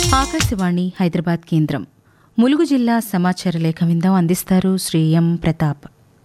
ఆకాశవాణి హైదరాబాద్ కేంద్రం ములుగు జిల్లా సమాచార లేఖ విందాం అందిస్తారు శ్రీ ఎం ప్రతాప్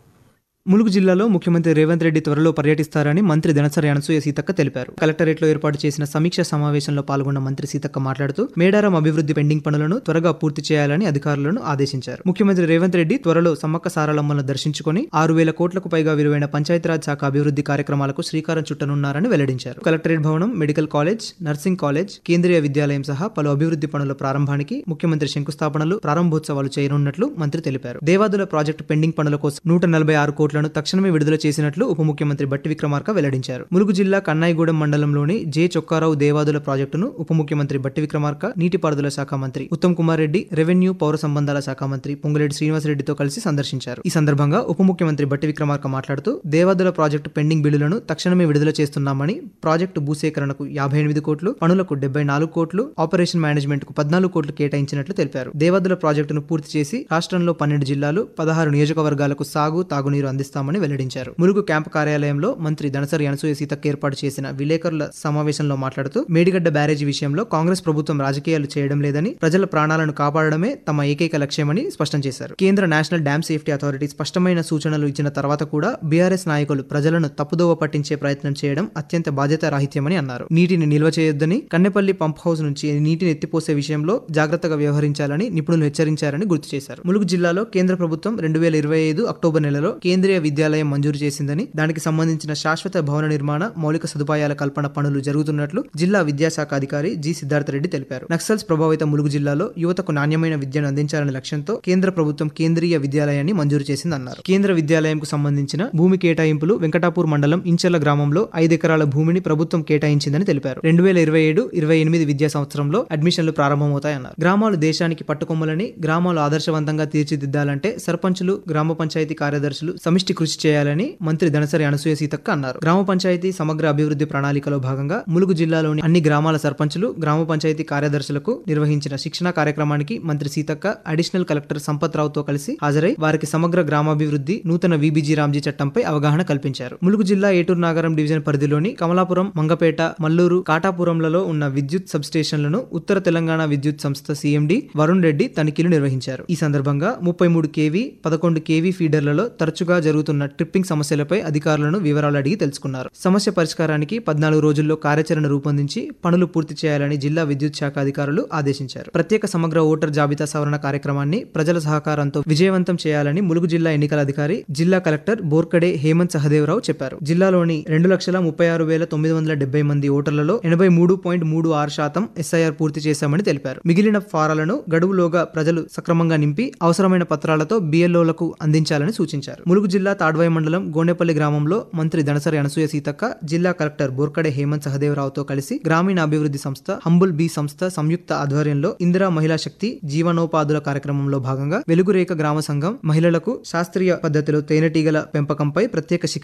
ములుగు జిల్లాలో ముఖ్యమంత్రి రేవంత్ రెడ్డి త్వరలో పర్యటిస్తారని మంత్రి ధనసరి అనసూయ సీతక్క తెలిపారు కలెక్టరేట్లో ఏర్పాటు చేసిన సమీక్ష సమావేశంలో పాల్గొన్న మంత్రి సీతక్క మాట్లాడుతూ మేడారం అభివృద్ధి పెండింగ్ పనులను త్వరగా పూర్తి చేయాలని అధికారులను ఆదేశించారు ముఖ్యమంత్రి రేవంత్ రెడ్డి త్వరలో సమ్మక్క సారలమ్మలను దర్శించుకుని ఆరు వేల కోట్లకు పైగా విలువైన పంచాయతీరాజ్ శాఖ అభివృద్ధి కార్యక్రమాలకు శ్రీకారం చుట్టనున్నారని వెల్లడించారు కలెక్టరేట్ భవనం మెడికల్ కాలేజ్ నర్సింగ్ కాలేజ్ కేంద్రీయ విద్యాలయం సహా పలు అభివృద్ధి పనుల ప్రారంభానికి ముఖ్యమంత్రి శంకుస్థాపనలు ప్రారంభోత్సవాలు చేయనున్నట్లు మంత్రి తెలిపారు దేవాదుల ప్రాజెక్టు పెండింగ్ పనుల కోసం నూట నలభై ఆరు కోట్లను తక్షణమే విడుదల చేసినట్లు ఉప ముఖ్యమంత్రి బట్టి విక్రమార్క వెల్లడించారు ములుగు జిల్లా కన్నాయిగూడెం మండలంలోని జే చొక్కారావు దేవాదుల ప్రాజెక్టును ఉప ముఖ్యమంత్రి బట్టి విక్రమార్క నీటిపారుదల శాఖ మంత్రి ఉత్తమ్ కుమార్ రెడ్డి రెవెన్యూ పౌర సంబంధాల శాఖ మంత్రి పొంగులేటి శ్రీనివాసరెడ్డితో కలిసి సందర్శించారు ఈ సందర్భంగా ఉప ముఖ్యమంత్రి బట్టి విక్రమార్క మాట్లాడుతూ దేవాదుల ప్రాజెక్టు పెండింగ్ బిల్లులను తక్షణమే విడుదల చేస్తున్నామని ప్రాజెక్టు భూసేకరణకు యాభై ఎనిమిది కోట్లు పనులకు డెబ్బై నాలుగు కోట్లు ఆపరేషన్ మేనేజ్మెంట్ కు పద్నాలుగు కోట్లు కేటాయించినట్లు తెలిపారు దేవాదుల ప్రాజెక్టును పూర్తి చేసి రాష్ట్రంలో పన్నెండు జిల్లాలు పదహారు నియోజకవర్గాలకు సాగు తాగునీరు అందిస్తామని వెల్లడించారు ములుగు క్యాంపు కార్యాలయంలో మంత్రి దనసరి అనసూయ సీతక్క ఏర్పాటు చేసిన విలేకరుల సమావేశంలో మాట్లాడుతూ మేడిగడ్డ బ్యారేజీ విషయంలో కాంగ్రెస్ ప్రభుత్వం రాజకీయాలు చేయడం లేదని ప్రజల ప్రాణాలను కాపాడడమే తమ ఏకైక లక్ష్యమని స్పష్టం చేశారు కేంద్ర నేషనల్ డ్యామ్ సేఫ్టీ అథారిటీ స్పష్టమైన సూచనలు ఇచ్చిన తర్వాత కూడా బీఆర్ఎస్ నాయకులు ప్రజలను తప్పుదోవ పట్టించే ప్రయత్నం చేయడం అత్యంత బాధ్యతారాహిత్యమని అన్నారు నీటిని నిల్వ చేయొద్దని కన్నెపల్లి పంప్ హౌస్ నుంచి నీటిని ఎత్తిపోసే విషయంలో జాగ్రత్తగా వ్యవహరించాలని నిపుణులు హెచ్చరించారని గుర్తు చేశారు ములుగు జిల్లాలో కేంద్ర ప్రభుత్వం రెండు వేల ఇరవై ఐదు అక్టోబర్ నెలలో కేంద్రీయ విద్యాలయం మంజూరు చేసిందని దానికి సంబంధించిన శాశ్వత భవన నిర్మాణ మౌలిక సదుపాయాల కల్పన పనులు జరుగుతున్నట్లు జిల్లా విద్యాశాఖ అధికారి జి సిద్ధార్థ రెడ్డి తెలిపారు నక్సల్స్ ప్రభావిత ములుగు జిల్లాలో యువతకు నాణ్యమైన విద్యను అందించాలనే లక్ష్యంతో కేంద్ర ప్రభుత్వం కేంద్రీయ విద్యాలయాన్ని మంజూరు చేసిందన్నారు కేంద్ర విద్యాలయంకు సంబంధించిన భూమి కేటాయింపులు వెంకటాపూర్ మండలం ఇంచర్ల గ్రామంలో ఐదు ఎకరాల భూమిని ప్రభుత్వం కేటాయించిందని తెలిపారు రెండు వేల ఇరవై ఏడు ఇరవై ఎనిమిది విద్యా సంవత్సరంలో అడ్మిషన్లు ప్రారంభమవుతాయన్నారు గ్రామాలు దేశానికి పట్టుకొమ్మలని గ్రామాలు ఆదర్శవంతంగా తీర్చిదిద్దాలంటే సర్పంచులు గ్రామ పంచాయతీ కార్యదర్శులు సమిష్టి కృషి చేయాలని మంత్రి దనసరి అనసూయ సీతక్క అన్నారు గ్రామ పంచాయతీ సమగ్ర అభివృద్ధి ప్రణాళికలో భాగంగా ములుగు జిల్లాలోని అన్ని గ్రామాల సర్పంచులు గ్రామ పంచాయతీ కార్యదర్శులకు నిర్వహించిన శిక్షణ కార్యక్రమానికి మంత్రి సీతక్క అడిషనల్ కలెక్టర్ సంపత్ రావుతో కలిసి హాజరై వారికి సమగ్ర గ్రామాభివృద్ధి నూతన విబిజి రామ్జీ చట్టంపై అవగాహన కల్పించారు ములుగు జిల్లా ఏటూరు నాగరం డివిజన్ పరిధిలోని కమలాపురం మంగపేట మల్లూరు కాటాపురంలలో ఉన్న విద్యుత్ సబ్ స్టేషన్లను ఉత్తర తెలంగాణ విద్యుత్ సంస్థ సీఎండి వరుణ్ రెడ్డి తనిఖీలు నిర్వహించారు ఈ సందర్భంగా ముప్పై మూడు కేవీ పదకొండు కేవీ ఫీడర్లలో తరచుగా జరుగుతున్న ట్రిప్పింగ్ సమస్యలపై అధికారులను వివరాలు అడిగి తెలుసుకున్నారు సమస్య పరిష్కారానికి పద్నాలుగు రోజుల్లో కార్యాచరణ రూపొందించి పనులు పూర్తి చేయాలని జిల్లా విద్యుత్ శాఖ అధికారులు ఆదేశించారు ప్రత్యేక సమగ్ర ఓటర్ జాబితా సవరణ కార్యక్రమాన్ని ప్రజల సహకారంతో విజయవంతం చేయాలని ములుగు జిల్లా ఎన్నికల అధికారి జిల్లా కలెక్టర్ బోర్కడే హేమంత్ సహదేవరావు చెప్పారు జిల్లాలోని రెండు లక్షల ముప్పై ఆరు వేల తొమ్మిది వందల డెబ్బై మంది ఓటర్లలో ఎనభై మూడు పాయింట్ మూడు ఆరు శాతం ఎస్ఐఆర్ పూర్తి చేశామని తెలిపారు మిగిలిన ఫారాలను గడువులోగా ప్రజలు సక్రమంగా నింపి అవసరమైన పత్రాలతో బిఎల్ఓలకు అందించాలని సూచించారు ములుగు జిల్లా తాడ్వాయి మండలం గోనెపల్లి గ్రామంలో మంత్రి దనసరి అనసూయ సీతక్క జిల్లా కలెక్టర్ బోర్కడే హేమంత్ సహదేవరావుతో కలిసి గ్రామీణ అభివృద్ధి సంస్థ హంబుల్ బి సంస్థ సంయుక్త ఆధ్వర్యంలో ఇందిరా మహిళా శక్తి జీవనోపాధుల కార్యక్రమంలో భాగంగా వెలుగురేఖ గ్రామ సంఘం మహిళలకు శాస్త్రీయ పద్ధతిలో తేనెటీగల పెంపకంపై ప్రత్యేక శిక్షణ